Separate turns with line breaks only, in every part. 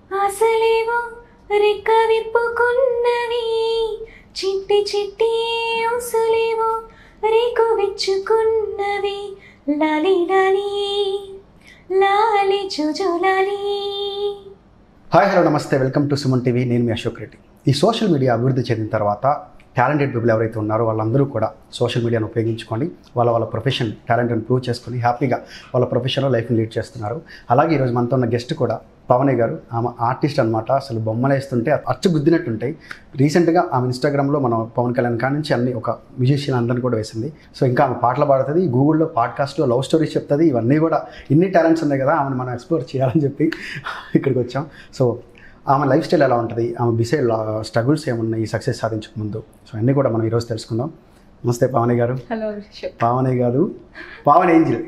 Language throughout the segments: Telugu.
ఆశలేవో రెక్క విప్పుకున్నవి చిట్టి చిట్టి ఊసులేవో రేకు విచ్చుకున్నవి లాలి లాలి లాలి జుజు లాలి
హాయ్ హలో నమస్తే వెల్కమ్ టు సుమన్ టీవీ నేను మీ అశోక్ రెడ్డి ఈ సోషల్ మీడియా అభివృద్ధి చెందిన తర్వాత టాలెంటెడ్ పీపుల్ ఎవరైతే ఉన్నారో వాళ్ళందరూ కూడా సోషల్ మీడియాను ఉపయోగించుకొని వాళ్ళ వాళ్ళ ప్రొఫెషన్ టాలెంట్ని ప్రూవ్ చేసుకొని హ్యాపీగా వాళ్ళ ప్రొఫెషన్లో లైఫ్ని లీడ్ చేస్తున్నారు అలాగే ఈరోజు మనతో ఉన్న గెస్ట్ కూడా పవనే గారు ఆమె ఆర్టిస్ట్ అనమాట అసలు బొమ్మలు వేస్తుంటే అచ్చు గుద్దినట్టుంటాయి రీసెంట్గా ఆమె ఇన్స్టాగ్రామ్లో మనం పవన్ కళ్యాణ్ కాడ నుంచి అన్ని ఒక మ్యూజిషియన్ అందరిని కూడా వేసింది సో ఇంకా ఆమె పాటలు పాడుతుంది గూగుల్లో పాడ్కాస్ట్లో లవ్ స్టోరీస్ చెప్తుంది ఇవన్నీ కూడా ఇన్ని టాలెంట్స్ ఉన్నాయి కదా ఆమెను మనం ఎక్స్ప్లోర్ చేయాలని చెప్పి ఇక్కడికి వచ్చాం సో ఆమె లైఫ్ స్టైల్ ఎలా ఉంటుంది ఆమె బిసైడ్ స్ట్రగుల్స్ ఏమున్నాయి ఈ సక్సెస్ సాధించక ముందు సో అన్నీ కూడా మనం ఈరోజు తెలుసుకుందాం నమస్తే పావని గారు
హలో
పావని కాదు పావన్ ఏంజిల్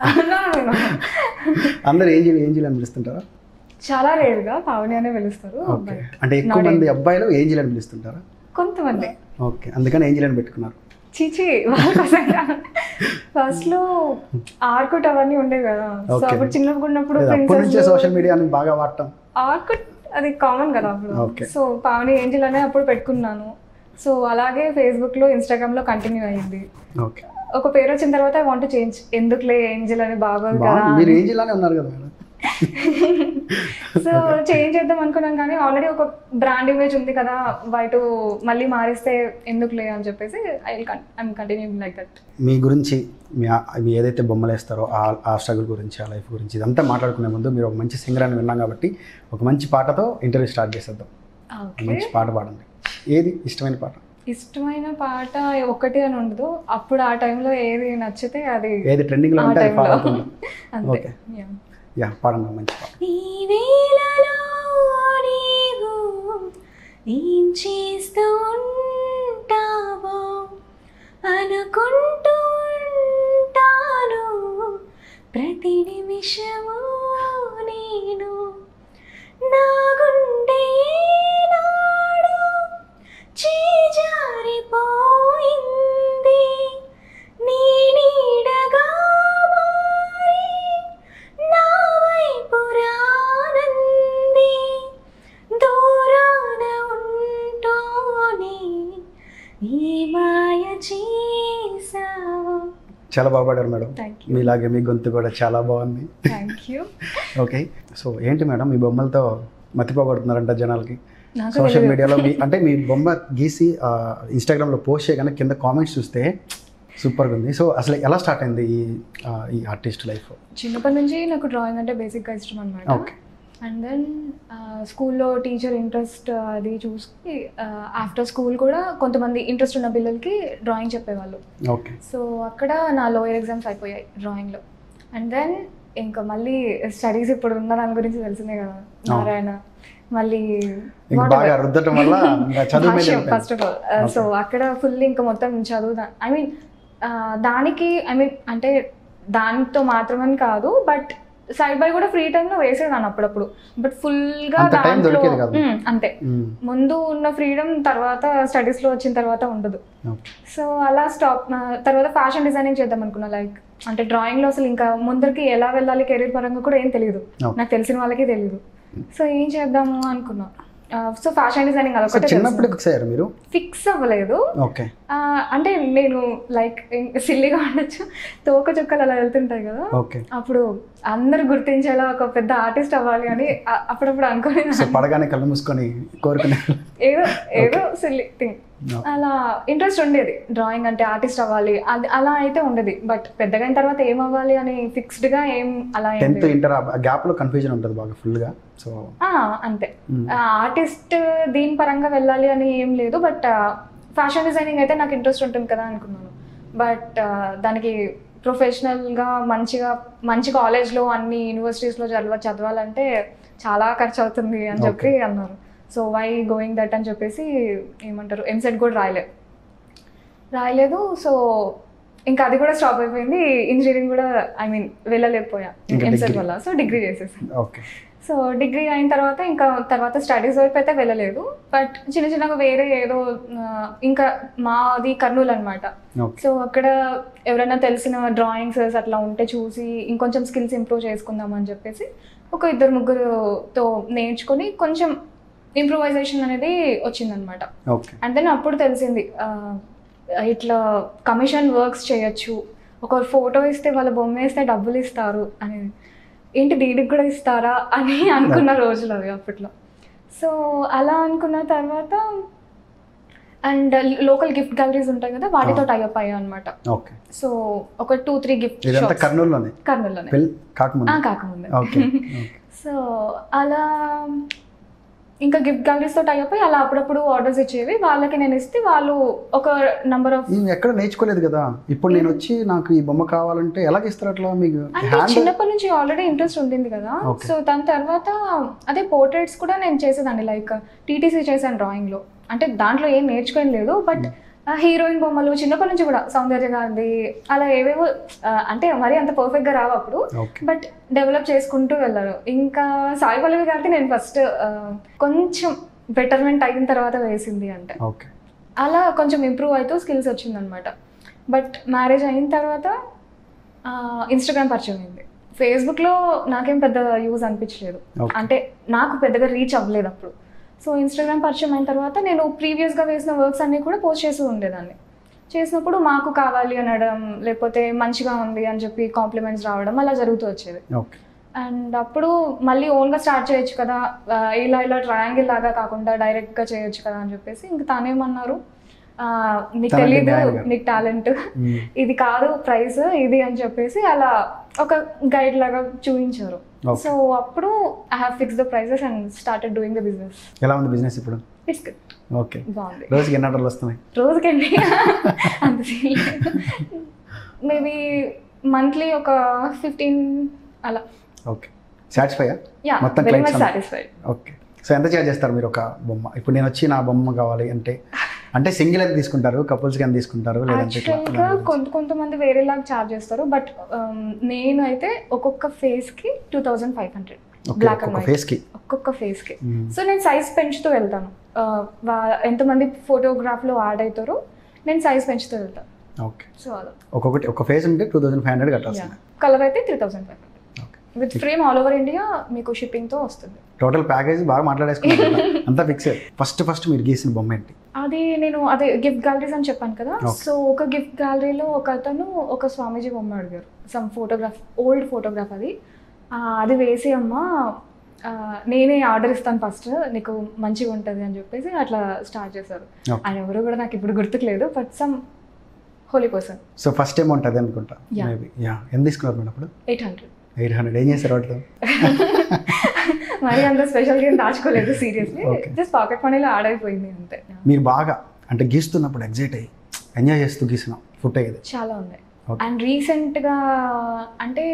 అందరు ఏంజిల్ ఏంజిల్ అని పిలుస్తుంటారా
చాలా రేరుగా పావని అనే పిలుస్తారు
ఓకే అంటే ఎక్కువ మంది అబ్బాయిలు ఏంజిల్ అని పిలుస్తుంటారా
కొంతమంది
ఓకే అందుకని ఏంజిల్ అని పెట్టుకున్నారు
చీచి ఫస్ట్ లో ఆర్కుట్ అవన్నీ ఉండేవి కదా సో
Okay.
అప్పుడు చిన్నప్పుడు ఉన్నప్పుడు
లేదు, అప్పటి నుంచే
ప్రిన్సెస్
సోషల్ మీడియాని బాగా వాడటం
ఆర్కుట్ అది కామన్ కదా అప్పుడు
Okay.
సో పావని ఏంజిల్ అనే అప్పుడు పెట్టుకున్నాను సో అలాగే ఫేస్బుక్ లో ఇన్స్టాగ్రామ్ లో కంటిన్యూ అయ్యింది
ఓకే
ఒక పేరు వచ్చిన తర్వాత ఐ వాంట్ చేంజ్ ఎందుకులే ఏంజిల్ అని బాగోదు కదా
బాగుంది. మీరు ఏంజిల్ అని ఉన్నారు కదా మేడం
సో చేంజ్ చేద్దాం అనుకున్నాం కానీ ఆల్రెడీ ఒక బ్రాండ్ ఇమేజ్ ఉంది కదా బయట మళ్ళీ మారిస్తే ఎందుకులే అని చెప్పేసి I I'm continuing like that
మీ గురించి మీ ఆ- మీ ఏదైతే బొమ్మలు వేస్తారో ఆ ఆ స్ట్రగుల్ గురించి ఆ లైఫ్ గురించి ఇదంతా మాట్లాడుకునే ముందు మీరు ఒక మంచి సింగర్ అని విన్నాం కాబట్టి ఒక మంచి పాటతో ఇంటర్వ్యూ స్టార్ట్ చేసేద్దాం
ఓకే
మంచి పాట పాడండి ఏది ఇష్టమైన పాట
ఇష్టమైన పాట ఒకటి అని ఉండదు అప్పుడు ఆ టైంలో ఏది నచ్చితే అది
ఏది ట్రెండింగ్లో
ఆ
ఉంటే అది
టైంలో
పాడుతుంటాం
అంతే
ఓకే.
Yeah.
యా పాడండి ఒక మంచి పాట
ఈ వేళలో నీవు ఏం చేస్తూ ఉంటావో అనుకుంటూ ఉంటాను ప్రతి నిమిషము నేను నా గుండె ఏనాడో చేజారిపోయింది నీ నీడగా మారి నా వైపు రానంది దూరాన ఉంటూనే ఈ మాయ చేసావు
చాలా బాగా పాడారు మేడం
థ్యాంక్ యూ
మీలాగే మీ గొంతు కూడా చాలా బాగుంది
థ్యాంక్ యూ
ఓకే సో ఏంటి మేడం మీ బొమ్మలతో మతిపోగొడుతున్నారంట జనాలకి
నాకు
సోషల్
తెలియదు.
మీడియాలో మీ అంటే మీ బొమ్మ గీసి ఆ, ఇన్స్టాగ్రామ్లో పోస్ట్ చేయగానే కింద కామెంట్స్ చూస్తే సూపర్గా ఉంది సో అసలు ఎలా స్టార్ట్ అయింది ఈ ఆ, ఈ ఆర్టిస్ట్ లైఫ్
చిన్నప్పటి నుంచి నాకు డ్రాయింగ్ అంటే బేసిక్గా ఇష్టం అనమాట
ఓకే
అండ్ దెన్ స్కూల్లో టీచర్ ఇంట్రెస్ట్ అది చూసి ఆఫ్టర్ స్కూల్ కూడా కొంతమంది ఇంట్రెస్ట్ ఉన్న పిల్లలకి డ్రాయింగ్ చెప్పేవాళ్ళు
ఓకే
సో అక్కడ నా లోయర్ ఎగ్జామ్స్ అయిపోయాయి డ్రాయింగ్లో అండ్ దెన్ ఇంకా మళ్ళీ స్టడీస్ ఇప్పుడు ఉన్న దాని గురించి తెలిసిందే కదా నారాయణ మళ్ళీ
ఇంకా బాగా రుద్దటం వల్ల ఇంకా చదువు మీద
ఫస్ట్ ఆఫ్ ఆల్ సో అక్కడ ఫుల్ ఇంకా మొత్తం చదువు ఐ మీన్ దానికి ఐ మీన్ అంటే దానితో మాత్రమని కాదు బట్ సైడ్ బై కూడా ఫ్రీ టైంలో వేసేదాన్ని అప్పుడప్పుడు బట్ ఫుల్గా
అంత time
దాంట్లో
దొరికేది కాదు.
మ్మ్, అంతే
మ్మ్.
ముందు ఉన్న ఫ్రీడమ్ తర్వాత స్టడీస్లో వచ్చిన తర్వాత ఉండదు
ఓకే
సో అలా స్టాప్ తర్వాత ఫ్యాషన్ డిజైనింగ్ చేద్దాం అనుకున్నా లైక్ అంటే డ్రాయింగ్లో అసలు ఇంకా ముందరికి ఎలా వెళ్ళాలి కెరీర్ పరంగా కూడా ఏం తెలియదు
Okay.
నాకు తెలిసిన వాళ్ళకి తెలియదు సో ఏం చేద్దాము అనుకున్నా సో ఫ్యాషన్ డిజైనింగ్
సో
అదొకటే
చిన్నప్పుడు ఫిక్స్ అయ్యారు మీరు
ఫిక్స్ అవ్వలేదు
ఓకే
ఆ, అంటే నేను లైక్ సిల్లీగా ఉండొచ్చు తోక చుక్కలు అలా వెళ్తుంటాయి కదా
ఓకే
అప్పుడు అందరు గుర్తించేలా ఒక పెద్ద ఆర్టిస్ట్ అవ్వాలి అని అ- అప్పుడప్పుడు అనుకునే
సో పడగానే కళ్ళు మూసుకొని కోరుకునే
ఏదో ఏదో సిల్లీ థింగ్
No.
అలా ఇంట్రెస్ట్ ఉండేది డ్రాయింగ్ అంటే ఆర్టిస్ట్ అవ్వాలి అది అలా అయితే ఉండేది బట్ పెద్దగా అయిన తర్వాత ఏం అవ్వాలి అని ఫిక్స్డ్ గా ఏం అలా ఏం
టెన్త్
లేదు.
ఇంటర్ ఆ గ్యాప్లో కన్ఫ్యూజన్ ఉంటుంది బాగా ఫుల్గా సో
ఆ, అంతే
మ్మ్.
ఆర్టిస్ట్ దీని పరంగా వెళ్ళాలి అని ఏం లేదు బట్ ఫ్యాషన్ డిజైనింగ్ అయితే నాకు ఇంట్రెస్ట్ ఉంటుంది కదా అనుకున్నాను బట్ దానికి ప్రొఫెషనల్గా మంచిగా మంచి కాలేజ్లో అన్ని యూనివర్సిటీస్లో చదవ చదవాలంటే చాలా ఖర్చు అవుతుంది అని చెప్పి అన్నారు సో వై గోయింగ్ దట్ అని చెప్పేసి ఏమంటారు ఎంసెట్ కూడా రాయలేదు రాయలేదు సో ఇంకా అది కూడా స్టాప్ అయిపోయింది ఇంజనీరింగ్ కూడా ఐ మీన్ వెళ్ళలేకపోయా
ఇంకా
ఎంసెట్
degree.
వల్ల సో డిగ్రీ చేసేసాను
ఓకే
సో డిగ్రీ అయిన తర్వాత ఇంకా తర్వాత స్టడీస్ వైపు అయితే వెళ్ళలేదు బట్ చిన్న చిన్నగా వేరే ఏదో ఆ, ఇంకా మాది కర్నూలు అనమాట
ఓకే
సో అక్కడ ఎవరైనా తెలిసిన డ్రాయింగ్స్ అట్లా ఉంటే చూసి ఇంకొంచెం స్కిల్స్ ఇంప్రూవ్ చేసుకుందాం అని చెప్పేసి ఒక ఇద్దరు ముగ్గురుతో నేర్చుకొని కొంచెం ఇంప్రూవైజేషన్ అనేది వచ్చిందనమాట
ఓకే
అండ్ దెన్ అప్పుడు తెలిసింది ఆ, ఇట్లా కమిషన్ వర్క్స్ చేయొచ్చు ఒక ఫోటో ఇస్తే వాళ్ళ బొమ్మ వేస్తే డబ్బులు ఇస్తారు అని ఏంటి దీనికి కూడా ఇస్తారా అని అనుకున్న రోజులు అవి అప్పట్లో సో అలా అనుకున్న తర్వాత అండ్ లోకల్ గిఫ్ట్ గ్యాలరీస్ ఉంటాయి కదా వాటితో టైఅప్ అయ్యా అనమాట
ఓకే
సో ఒక టూ త్రీ గిఫ్ట్
ఇదంతా కర్నూలులోనే
కర్నూలులోనే
పెళ్ళి కాకముందు
ఆ, కాకముందే
ఓకే
సో అలా ఇంకా గిఫ్ట్ గ్యాలరీస్తో టైప్ అయ్యి అలా అప్పుడప్పుడు ఆర్డర్స్ ఇచ్చేవి వాళ్ళకి నేను ఇస్తే వాళ్ళు ఒక నంబర్ ఆఫ్
ఇవి ఎక్కడ నేర్చుకోలేదు కదా ఇప్పుడు నేను వచ్చి నాకు ఈ బొమ్మ కావాలంటే ఎలాగ ఇస్తారు అట్లా మీకు
అంటే
హ్యాండ్
చిన్నప్పటి నుంచి ఆల్రెడీ ఇంట్రెస్ట్ ఉండింది కదా
Okay.
సో దాని తర్వాత అదే పోర్ట్రేట్స్ కూడా నేను చేసేదాన్ని లైక్ టీటీసీ చేశాను డ్రాయింగ్లో అంటే దాంట్లో ఏం నేర్చుకోని లేదు బట్ హీరోయిన్ బొమ్మలు చిన్నప్పటి నుంచి కూడా సౌందర్య గాంధీ అలా ఏవేవో ఆ, అంటే మరీ అంత పర్ఫెక్ట్గా రావు అప్పుడు
ఓకే
బట్ డెవలప్ చేసుకుంటూ వెళ్ళారు ఇంకా సాయి పల్లవి గారికి నేను ఫస్ట్ కొంచెం బెటర్మెంట్ అయిన తర్వాత వేసింది అంటే
ఓకే
అలా కొంచెం ఇంప్రూవ్ అవుతూ స్కిల్స్ వచ్చిందనమాట బట్ మ్యారేజ్ అయిన తర్వాత ఇన్స్టాగ్రామ్ పరిచయం అయింది ఫేస్బుక్లో నాకేం పెద్ద యూజ్ అనిపించలేదు
Okay.
అంటే నాకు పెద్దగా రీచ్ అవ్వలేదు అప్పుడు సో ఇన్స్టాగ్రామ్ పరిచయం అయిన తర్వాత నేను ప్రీవియస్గా వేసిన వర్క్స్ అన్నీ కూడా పోస్ట్ చేస్తూ ఉండేదాన్ని చేసినప్పుడు మాకు కావాలి అనడం లేకపోతే మంచిగా ఉంది అని చెప్పి కాంప్లిమెంట్స్ రావడం అలా జరుగుతూ వచ్చేది
ఓకే
అండ్ అప్పుడు మళ్ళీ ఓన్గా స్టార్ట్ చేయొచ్చు కదా ఆ, ఇలా ఇలా ట్రయాంగిల్ లాగా కాకుండా డైరెక్ట్గా చేయొచ్చు కదా అని చెప్పేసి ఇంకా తానేమన్నారు ఆ, నీకు
Talent
తెలీదు
man గా.
నీకు టాలెంట్
మ్మ్.
ఇది కాదు ప్రైస్ ఇది అని చెప్పేసి అలా ఒక గైడ్ లాగా చూపించారు
Okay.
సో అప్పుడు I have fix the prizes and started doing the business
ఎలా ఉంది బిజినెస్ ఇప్పుడు
ఇట్స్ గుడ్
ఓకే
బాగుంది
రోజుకి ఎన్ని ఆర్డర్లు వస్తున్నాయి
రోజుకండి అంత మేబీ మంత్లీ ఒక ఫిఫ్టీన్ అలా
ఓకే సాటిస్ఫైయా
యా
మొత్తం
వెరీ
clients
మచ్
అంతా?
సాటిస్ఫైడ్
ఓకే సో ఎంత చార్జ్ చేస్తారు మీరు ఒక బొమ్మ ఇప్పుడు నేను వచ్చి నా బొమ్మ కావాలి అంటే అంటే సింగిల్ ఎంత తీసుకుంటారు కపుల్స్కి ఎంత తీసుకుంటారు లేదంటే ఇట్లా
యాక్చువల్గా కొంత కొంతమంది వేరేలాగా ఛార్జ్ చేస్తారు బట్ నేను అయితే ఒక్కొక్క ఫేస్ కి two thousand five hundred
okay
black and
ఒక
వైట్
ఫేస్కి
ఒక్కొక్క ఫేస్ కి సో నేను సైజ్ పెంచుతూ వెళ్తాను ఆ, వా- ఎంతమంది ఫోటోగ్రాఫ్లో యాడ్ అవుతారో నేను సైజ్ పెంచుతూ వెళ్తాను
ఓకే
సో అలా
ఒక్కొక్కటి ఒక ఫేస్ ఉంటే టూ థౌసండ్ ఫైవ్ హండ్రెడ్ కట్టాల్సింది
కలర్ అయితే three thousand five hundred
okay
with frame all over India మీకు షిప్పింగ్తో వస్తుంది
టోటల్ ప్యాకేజ్ బాగా మాట్లాడేసుకున్నారు కదా. అంతా ఫిక్స్ ఫస్ట్ ఫస్ట్ మీరు గీసిన బొమ్మ ఏంటి
అది నేను అదే గిఫ్ట్ గ్యాలరీస్ అని చెప్పాను కదా
Okay.
సో ఒక గిఫ్ట్ గ్యాలరీలో ఒక అతను ఒక స్వామీజీ బొమ్మ అడిగారు సమ్ ఫోటోగ్రాఫ్ ఓల్డ్ ఫోటోగ్రాఫ్ అది ఆ, అది వేసి అమ్మ ఆ, నేనే ఆర్డర్ ఇస్తాను ఫస్ట్ నీకు మంచిగా ఉంటుంది అని చెప్పేసి అట్లా స్టార్ట్ చేశారు
Okay.
ఆయన ఎవరు కూడా నాకు ఇప్పుడు గుర్తుకులేదు but some holy person
so first time ఉంటుంది అనుకుంటా
Yeah.
మేబీ యా ఎంత తీసుకున్నారు మేడం అప్పుడు
ఎయిట్ హండ్రెడ్
ఎయిట్ హండ్రెడ్ ఏం చేశారు వాటిలో
మరి అంత స్పెషల్గా ఏం దాచుకోలేదు సీరియస్లీ
Okay.
జస్ట్ పాకెట్ మనీలో యాడ్ అయిపోయింది అంతే
మీరు బాగా అంటే గీస్తున్నప్పుడు ఎగ్జైట్ అయ్యి ఎంజాయ్ చేస్తూ గీసిన ఫుట్ అయ్యేది
చాలా ఉన్నాయి
Okay.
అండ్ రీసెంట్గా అంటే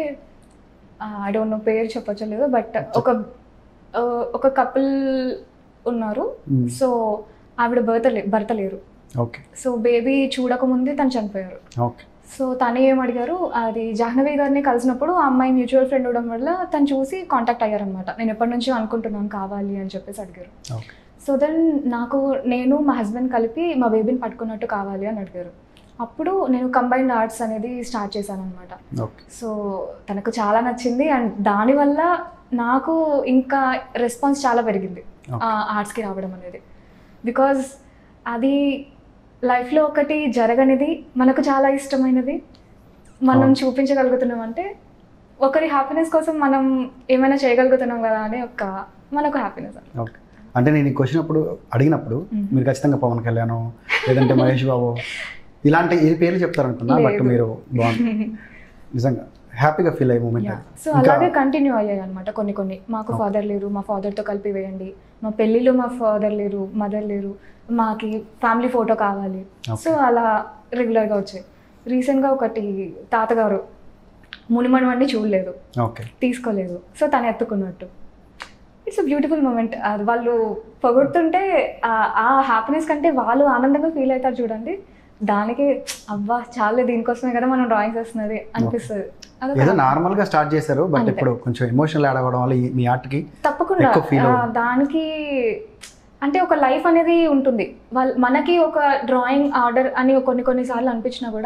ఐ డోంట్ నో పేరు చెప్పచ్చో లేదో బట్ ఒక ఆ, ఒక కపుల్ ఉన్నారు
Mm.
సో ఆవిడ భర్త లే భర్త లేరు
ఓకే
సో బేబీ చూడకముందే తను చనిపోయారు
ఓకే
సో తను ఏం అడిగారు అది జాహ్నవి గారిని కలిసినప్పుడు ఆ అమ్మాయి మ్యూచువల్ ఫ్రెండ్ ఉండడం వల్ల తను చూసి కాంటాక్ట్ అయ్యారనమాట నేను ఎప్పటి నుంచో అనుకుంటున్నాను కావాలి అని చెప్పేసి అడిగారు
ఓకే
సో దెన్ నాకు నేను మా హస్బెండ్ కలిపి మా బేబీని పట్టుకున్నట్టు కావాలి అని అడిగారు అప్పుడు నేను కంబైన్డ్ ఆర్ట్స్ అనేది స్టార్ట్ చేశాను అనమాట
ఓకే
సో తనకు చాలా నచ్చింది అండ్ దానివల్ల నాకు ఇంకా రెస్పాన్స్ చాలా పెరిగింది
Okay.
ఆ ఆర్ట్స్కి రావడం అనేది బికాజ్ అది లైఫ్లో ఒకటి జరగనిది మనకు చాలా ఇష్టమైనది మనం
అవును.
చూపించగలుగుతున్నాం అంటే ఒకరి హ్యాపీనెస్ కోసం మనం ఏమైనా చేయగలుగుతున్నాం కదా అని ఒక మనకు హ్యాపీనెస్
ఓకే అంటే నేను ఈ క్వశ్చన్ అప్పుడు అడిగినప్పుడు
Mm.
మీరు ఖచ్చితంగా పవన్ కళ్యాణ్ లేదంటే మహేష్ బాబు ఇలాంటి ఈ పేర్లు చెప్తారనుకున్నా బట్
లేదు.
మీరు బాగుంది నిజంగా హ్యాపీగా ఫీల్ అయ్యే మూమెంట్ అది
సో అలాగే కంటిన్యూ అయ్యాయి అనమాట కొన్ని కొన్ని మాకు
Okay.
ఫాదర్ లేరు మా father తో కలిపి వేయండి మా పెళ్ళిలో మా ఫాదర్ లేరు మదర్ లేరు మాకి ఫ్యామిలీ ఫోటో కావాలి
Okay.
సో అలా రెగ్యులర్గా వచ్చాయి రీసెంట్గా ఒకటి తాతగారు మునిమణి వాడిని చూడలేదు
ఓకే
తీసుకోలేదు సో తను ఎత్తుకున్నట్టు ఇట్స్ అ బ్యూటిఫుల్ మూమెంట్ వాళ్ళు పొగుడుతుంటే ఆ- ఆ హ్యాపీనెస్ కంటే వాళ్ళు ఆనందంగా ఫీల్ అవుతారు చూడండి దానికి అబ్బా చాలే దీనికోసమే కదా మనం డ్రాయింగ్స్ వేస్తున్నది అనిపిస్తుంది అదొక
ఏదో నార్మల్ గా స్టార్ట్ చేశారు బట్
అంతే.
ఇప్పుడు కొంచెం ఎమోషనల్ యాడ్ అవ్వడం వల్ల ఈ- మీ ఆర్ట్కి
తప్పకుండా
ఎక్కువ feel
ఆ,
అవుతుంది.
దానికి అంటే ఒక లైఫ్ అనేది ఉంటుంది వాళ్ళ మనకి ఒక డ్రాయింగ్ ఆర్డర్ అని కొన్ని కొన్నిసార్లు అనిపించినా కూడా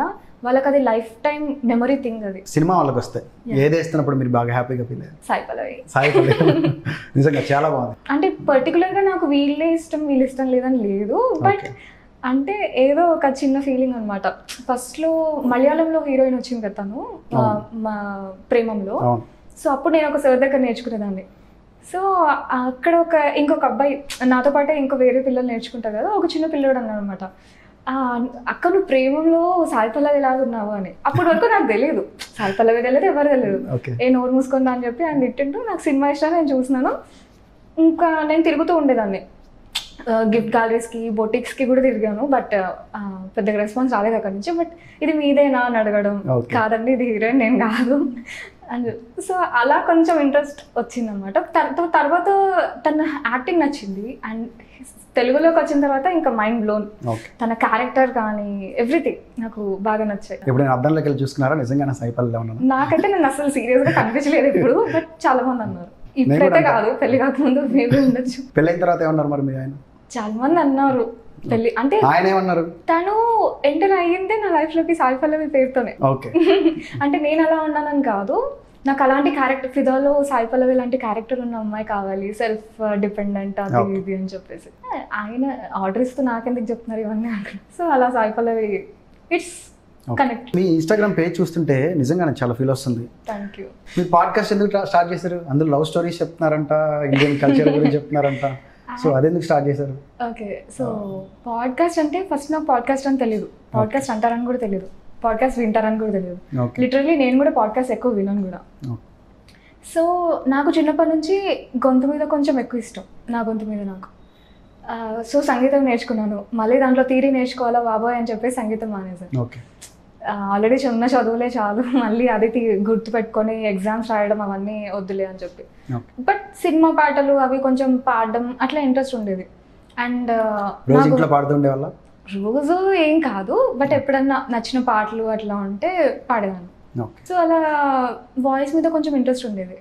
వాళ్ళకి అది లైఫ్ టైం మెమరీ థింగ్ అది
సినిమా వాళ్ళకి వస్తాయి ఏది వేస్తున్నప్పుడు మీరు బాగా హ్యాపీగా ఫీల్ అయ్యారు
సాయి పల్లవి
సాయి పల్లవి నిజంగా చాలా బాగుంది
అంటే పర్టికులర్గా నాకు వీళ్ళే ఇష్టం వీళ్ళు ఇష్టం లేదని లేదు బట్
Okay.
అంటే ఏదో ఒక చిన్న ఫీలింగ్ అనమాట ఫస్ట్లో మలయాళంలో హీరోయిన్ వచ్చింది కదా తను ఆ,
అవును.
మా ప్రేమంలో
అవును
సో అప్పుడు నేను ఒక సార్ దగ్గర నేర్చుకునేదాన్ని సో అక్కడ ఒక ఇంకొక అబ్బాయి నాతో పాటే ఇంకో వేరే పిల్లలు నేర్చుకుంటారు కదా ఒక చిన్న పిల్లడు అన్నాడు అనమాట అక్క నువ్వు ప్రేమంలో సాయి పల్లవి ఎలాగ ఉన్నావు అని అప్పటి వరకు నాకు తెలియదు సాయి పల్లవి తెలియదు ఎవరు తెలియదు
ఓకే
ఏ నోరు మూసుకుందా అని చెప్పి ఆయన తిట్టింటూ నాకు సినిమా ఇష్టం నేను చూసినాను ఇంకా నేను తిరుగుతూ ఉండేదాన్ని గిఫ్ట్ గ్యాలరీస్కి బొటిక్స్కి కూడా తిరిగాను బట్ పెద్దగా రెస్పాన్స్ రాలేదు అక్కడి నుంచి బట్ ఇది మీదేనా అని అడగడం
Okay.
కాదండి ఇది హీరోయిన్ నేను కాదు అని సో అలా కొంచెం ఇంట్రెస్ట్ వచ్చిందనమాట తర్వాత తర్వాత తన యాక్టింగ్ నచ్చింది అండ్ తెలుగులోకి వచ్చిన తర్వాత ఇంకా మైండ్ బ్లోన్
ఓకే
తన క్యారెక్టర్ కానీ ఎవ్రీథింగ్ నాకు బాగా నచ్చాయి
ఎప్పుడైనా అద్దంలోకి వెళ్ళి చూసుకున్నారా నిజంగానే సాయి పల్లవి ఉన్నాను
నాకైతే నేను అసలు సీరియస్ గా కనిపించలేదు ఇప్పుడు బట్ చాలా మంది అన్నారు ఇప్పుడైతే
కూడా
కాదు పెళ్లి కాకముందు మేబీ ఉండొచ్చు
పెళ్ళైన తర్వాత ఏమన్నారు మరి మీ ఆయన
చాలా మంది అన్నారు పెళ్లి అంటే
ఆయన ఏమన్నారు
తను ఎంటర్ అయ్యిందే నా లైఫ్ లోకి సాయి పల్లవి పేరుతోనే
ఓకే
అంటే నేను అలా ఉన్నానని కాదు నాకు అలాంటి క్యారెక్టర్ ఫిదాలో సాయి పల్లవి లాంటి క్యారెక్టర్ ఉన్న అమ్మాయి కావాలి సెల్ఫ్ డిపెండెంట్ అది
Okay.
ఇది అని చెప్పేసి ఆయన ఆర్డర్ ఇస్తూ నాకెందుకు చెప్తున్నారు ఇవన్నీ సో అలా Sai Pallavi it's
Okay.
Connect
మీ ఇన్స్టాగ్రామ్ పేజ్ చూస్తుంటే నిజంగానే చాలా ఫీల్ వస్తుంది
థ్యాంక్ యూ
మీరు పాడ్కాస్ట్ ఎందుకు ట్రా- స్టార్ట్ చేశారు అందులో లవ్ స్టోరీస్ చెప్తున్నారంట ఇండియన్ కల్చర్ గురించి చెప్తున్నారంట సో అదెందుకు స్టార్ట్ చేశారు
ఓకే సో పాడ్కాస్ట్ అంటే ఫస్ట్ నాకు పాడ్కాస్ట్ అని తెలియదు పాడ్కాస్ట్ అంటారని కూడా తెలియదు పాడ్కాస్ట్ వింటారని కూడా తెలియదు
ఓకే
లిటరల్లీ నేను కూడా పాడ్కాస్ట్ ఎక్కువ వినను కూడా సో నాకు చిన్నప్పటి నుంచి గొంతు మీద కొంచెం ఎక్కువ ఇష్టం నా గొంతు మీద నాకు ఆ, సో సంగీతం నేర్చుకున్నాను మళ్ళీ దాంట్లో తీరి నేర్చుకోవాలా బాబోయ్ అని చెప్పి సంగీతం మానేశాను
ఓకే
ఆల్రెడీ చిన్న చదువులే చాలు మళ్ళీ అది తీ- గుర్తుపెట్టుకొని ఎగ్జామ్స్ రాయడం అవన్నీ వద్దులే అని చెప్పి
ఓకే
బట్ సినిమా పాటలు అవి కొంచెం పాడడం అట్లా ఇంట్రెస్ట్ ఉండేది అండ్
రోజు ఇంట్లో పాడుతుండే వల్ల
రోజు ఏం కాదు బట్ ఎప్పుడన్నా నచ్చిన పాటలు అట్లా ఉంటే పాడేదాన్ని
ఓకే
సో అలా వాయిస్ మీద కొంచెం ఇంట్రెస్ట్ ఉండేది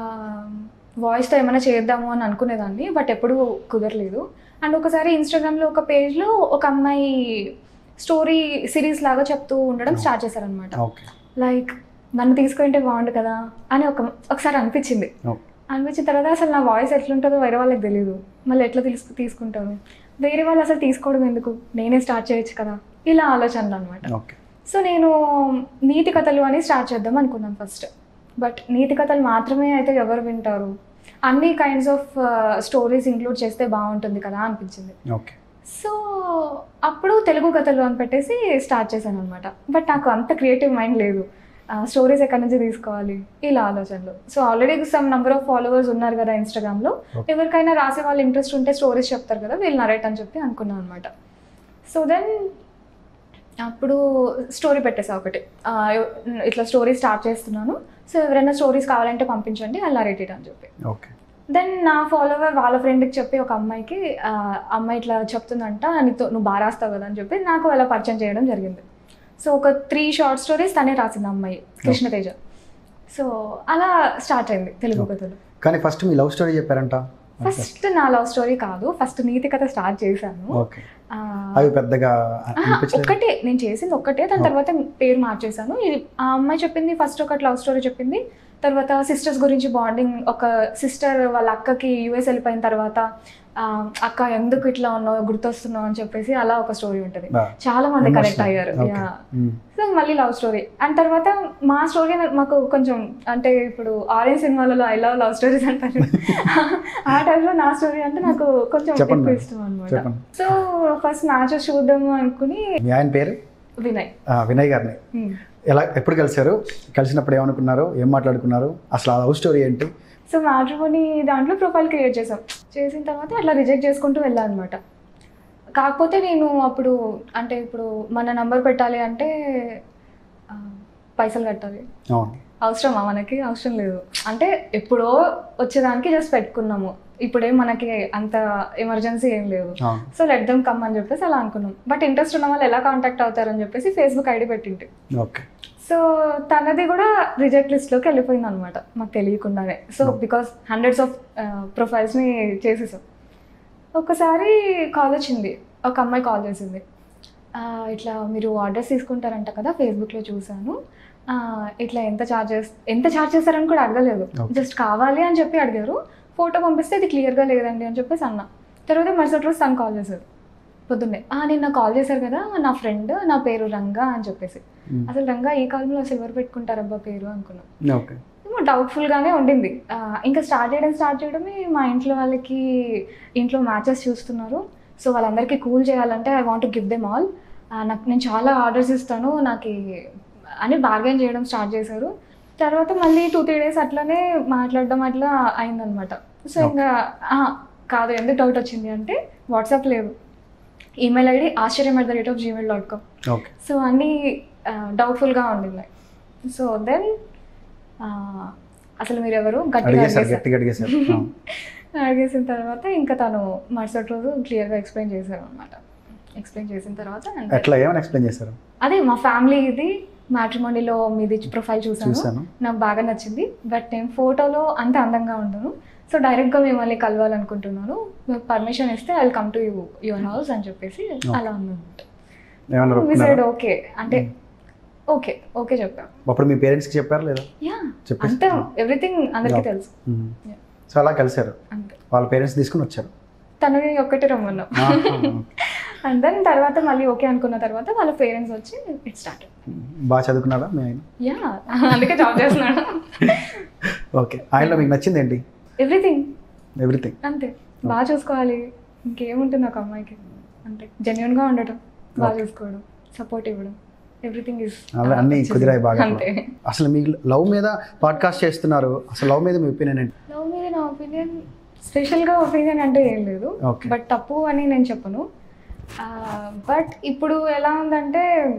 వాయిస్తో ఏమైనా చేద్దాము అని అనుకునేదాన్ని బట్ ఎప్పుడూ కుదరలేదు అండ్ ఒకసారి ఇన్స్టాగ్రామ్లో ఒక పేజ్లో ఒక అమ్మాయి స్టోరీ సిరీస్ లాగా చెప్తూ ఉండడం స్టార్ట్ చేశారనమాట
ఓకే
లైక్ నన్ను తీసుకుంటే బాగుండు కదా అని ఒక ఒకసారి అనిపించింది
ఓకే
అనిపించిన తర్వాత అసలు నా వాయిస్ ఎట్లుంటుందో వేరే వాళ్ళకి తెలియదు మళ్ళీ ఎట్లా తీసుకు తీసుకుంటారు వేరే వాళ్ళు అసలు తీసుకోవడం ఎందుకు నేనే స్టార్ట్ చేయొచ్చు కదా ఇలా ఆలోచనలు అనమాట
ఓకే
సో నేను నీతి కథలు అని స్టార్ట్ చేద్దాం అనుకున్నాను ఫస్ట్ బట్ నీతి కథలు మాత్రమే అయితే ఎవరు వింటారు అన్ని కైండ్స్ ఆఫ్ స్టోరీస్ ఇంక్లూడ్ చేస్తే బాగుంటుంది కదా అనిపించింది
ఓకే
సో అప్పుడు తెలుగు కథలు అని పెట్టేసి స్టార్ట్ చేశాను అనమాట బట్ నాకు అంత క్రియేటివ్ మైండ్ లేదు స్టోరీస్ ఎక్కడి నుంచి తీసుకోవాలి ఇలా ఆలోచనలు so already some number of followers ఉన్నారు కదా ఇన్స్టాగ్రామ్లో
Okay.
ఎవరికైనా రాసే వాళ్ళు ఇంట్రెస్ట్ ఉంటే స్టోరీస్ చెప్తారు కదా వీళ్ళు నరేట్ అని చెప్పి అనుకున్నాను అనమాట సో దెన్ అప్పుడు స్టోరీ పెట్టేసా ఒకటి ఆ, ఇట్లా స్టోరీ స్టార్ట్ చేస్తున్నాను సో ఎవరైనా స్టోరీస్ కావాలంటే పంపించండి అలా నరేట్ ఇట్ అని చెప్పి
ఓకే
దెన్ నా ఫాలోవర్ వాళ్ళ ఫ్రెండ్కి చెప్పి ఒక అమ్మాయికి ఆ, అమ్మాయి ఇట్లా చెప్తుందంట నీతో నువ్వు బాగా రాస్తావు కదా అని చెప్పి నాకు అలా పరిచయం చేయడం జరిగింది సో ఒక త్రీ షార్ట్ స్టోరీస్ తనే రాసింది ఆ అమ్మాయి కృష్ణతేజ సో అలా స్టార్ట్ అయింది తెలుగు
Okay.
కథలు
కానీ ఫస్ట్ మీ లవ్ స్టోరీ చెప్పారంట
ఫస్ట్ నా లవ్ స్టోరీ కాదు ఫస్ట్ నీతి కథ స్టార్ట్ చేశాను
ఓకే
ఆ,
అవి పెద్దగా
ఆహా,
అనిపించలేదు
ఒక్కటే నేను చేసింది ఒక్కటే దాని
Oh.
తర్వాత పేరు మార్చేశాను ఇది ఆ అమ్మాయి చెప్పింది ఫస్ట్ ఒకటి లవ్ స్టోరీ చెప్పింది తర్వాత సిస్టర్స్ గురించి బాండింగ్ ఒక సిస్టర్ వాళ్ళ అక్కకి యూఎస్ వెళ్ళిపోయిన తర్వాత ఆ, అక్క ఎందుకు ఇట్లా ఉన్నావు గుర్తొస్తున్నావు అని చెప్పేసి అలా ఒక స్టోరీ ఉంటుంది
బా.
చాలా మంది కనెక్ట్
Emotional.
అయ్యారు
Okay.
Yeah.
Mm.
సో మళ్ళీ లవ్ స్టోరీ అండ్ తర్వాత మా స్టోరీ మాకు కొంచెం అంటే ఇప్పుడు ఆరెంజ్ సినిమాలలో ఐ లవ్ లవ్ స్టోరీస్ అంటారు ఆ టైంలో నా స్టోరీ అంటే నాకు కొంచెం
చెప్పండి
ఎక్కువ
మేడం.
ఇష్టం అనమాట
చెప్పండి
సో ఫస్ట్ మ్యాచెస్ చూద్దాము అనుకుని
మీ ఆయన పేరు
వినయ్
ఆ, వినయ్ గారిని
Hmm.
ఎలా ఎప్పుడు కలిశారు కలిసినప్పుడు ఏమనుకున్నారు ఏం మాట్లాడుకున్నారు అసలు ఆ లవ్ స్టోరీ ఏంటి
సో మ్యాట్రిమోని దాంట్లో ప్రొఫైల్ క్రియేట్ చేసాం చేసిన తర్వాత అట్లా రిజెక్ట్ చేసుకుంటూ వెళ్ళాను అనమాట కాకపోతే నేను అప్పుడు అంటే ఇప్పుడు మన నంబర్ పెట్టాలి అంటే ఆ, పైసలు కట్టాలి
అవును
అవసరమా మనకి అవసరం లేదు అంటే ఎప్పుడో వచ్చేదానికి జస్ట్ పెట్టుకున్నాము ఇప్పుడేం మనకి అంత ఎమర్జెన్సీ ఏం లేదు
అవును
సో లెట్ దమ్ కమ్ అని చెప్పేసి అలా అనుకున్నాం బట్ ఇంట్రెస్ట్ ఉన్న వాళ్ళు ఎలా కాంటాక్ట్ అవుతారని చెప్పేసి ఫేస్బుక్ ఐడి పెట్టింటి
ఓకే
సో తనది కూడా రిజెక్ట్ లిస్ట్లోకి వెళ్ళిపోయింది అనమాట మాకు తెలియకుండానే సో బికాస్ హండ్రెడ్స్ ఆఫ్ ప్రొఫైల్స్ని చేసేసాం ఒకసారి కాల్ వచ్చింది ఒక అమ్మాయి కాల్ చేసింది ఆ, ఇట్లా మీరు ఆర్డర్స్ తీసుకుంటారంట కదా ఫేస్బుక్లో చూసాను ఆ, ఇట్లా ఎంత ఛార్జ్ చేస్ ఎంత ఛార్జ్ చేస్తారని కూడా అడగలేదు
Okay.
జస్ట్ కావాలి అని చెప్పి అడిగారు ఫోటో పంపిస్తే ఇది క్లియర్గా లేదండి అని చెప్పేసి అన్న తర్వాత మరుసటి రోజు తను కాల్ చేశారు పొద్దున్నే "ఆ, నిన్న కాల్ చేశారు కదా నా ఫ్రెండ్ నా పేరు రంగా అని చెప్పేసి
మ్మ్.
అసలు రంగా ఈ కాలంలో అసలు ఎవరు పెట్టుకుంటారబ్బా పేరు అనుకున్నాం
ఓకే
ఏమో డౌట్ఫుల్గానే ఉండింది ఆ, ఇంకా స్టార్ట్ చేయడం స్టార్ట్ చేయడమే మా ఇంట్లో వాళ్ళకి ఇంట్లో మ్యాచెస్ చూస్తున్నారు సో వాళ్ళందరికీ కూల్ చేయాలంటే I want give them all నాకు నేను చాలా ఆర్డర్స్ ఇస్తాను నాకు ఈ- అని బార్గెన్ చేయడం స్టార్ట్ చేశారు తర్వాత మళ్ళీ టూ త్రీ డేస్ అట్లనే మాట్లాడడం అట్లా అయిందనమాట సో ఇంకా ఆ, కాదు ఎందుకు డౌట్ వచ్చింది అంటే వాట్సాప్ లేవు ఈమెయిల్ ఐడి ఆశ్చర్యం at the rate of Gmail dot com
okay
so అన్నీ డౌట్ఫుల్గా ఉండినాయి సో దెన్ అసలు మీరు ఎవరు గట్టిగా
అడిగేశారు
అడిగేశారు
గట్టిగా అడిగేశారు ఆ.
అడిగేసిన తర్వాత ఇంకా తను మరుసటి రోజు క్లియర్గా ఎక్స్ప్లెయిన్ చేశారు అనమాట ఎక్స్ప్లెయిన్ చేసిన తర్వాత and then-
ఎట్లా ఏమని ఎక్స్ప్లెయిన్ చేశారు
అదే మా ఫ్యామిలీ ఇది మ్యాట్రిమోనీలో మీది ప్రొఫైల్ చూసాను
చూశాను
నాకు బాగా నచ్చింది బట్ నేను ఫోటోలో అంత అందంగా ఉండను సో డైరెక్ట్గా మిమ్మల్ని కలవాలనుకుంటున్నాను పర్మిషన్ ఇస్తే I come to you your house అని చెప్పేసి అలా అన్నమాట
ఏమన్నారు
వి సైడ్
ఒప్పుకున్నారా?
ఓకే అంటే ఓకే ఓకే చెప్పాం
అప్పుడు మీ పేరెంట్స్కి చెప్పారు లేదా
యా
చెప్పేసి
అంతా ఎవ్రీథింగ్ అందరికీ
Yeah.
తెలుసు
మ్మ్.
Yeah.
సో అలా కలిశారు
అంతే
వాళ్ళ పేరెంట్స్ తీసుకుని వచ్చారు
తనని ఒక్కటి రమ్మన్నాం
ఆహా.
అండ్ దెన్ తర్వాత మళ్ళీ ఓకే అనుకున్న తర్వాత వాళ్ళ పేరెంట్స్ వచ్చి ఇట్ స్టార్ట్
బాగా చదువుకున్నారా మీ ఆయన
యా అందుకే జాబ్ చేస్తున్నాడు
ఓకే ఆయనలో మీకు నచ్చింది ఏంటి
ఎవ్రీథింగ్
ఎవ్రీథింగ్
అంతే బాగా చూసుకోవాలి ఇంకేముంటుంది ఒక అమ్మాయికి అంతే జెన్యున్గా ఉండటం బాగా చూసుకోవడం సపోర్ట్ ఇవ్వడం ఎవ్రీథింగ్ ఇస్
అలా అన్నీ కుదిరాయి బాగా
అంతే
అసలు మీకు లవ్ మీద పాడ్కాస్ట్ చేస్తున్నారు అసలు లవ్ మీద మీ ఒపీనియన్ ఏంటి
లవ్ మీద నా ఒపీనియన్ స్పెషల్గా ఒపీనియన్ అంటే ఏం లేదు
ఓకే
బట్ తప్పు అని నేను చెప్పను బట్ ఇప్పుడు ఎలా ఉందంటే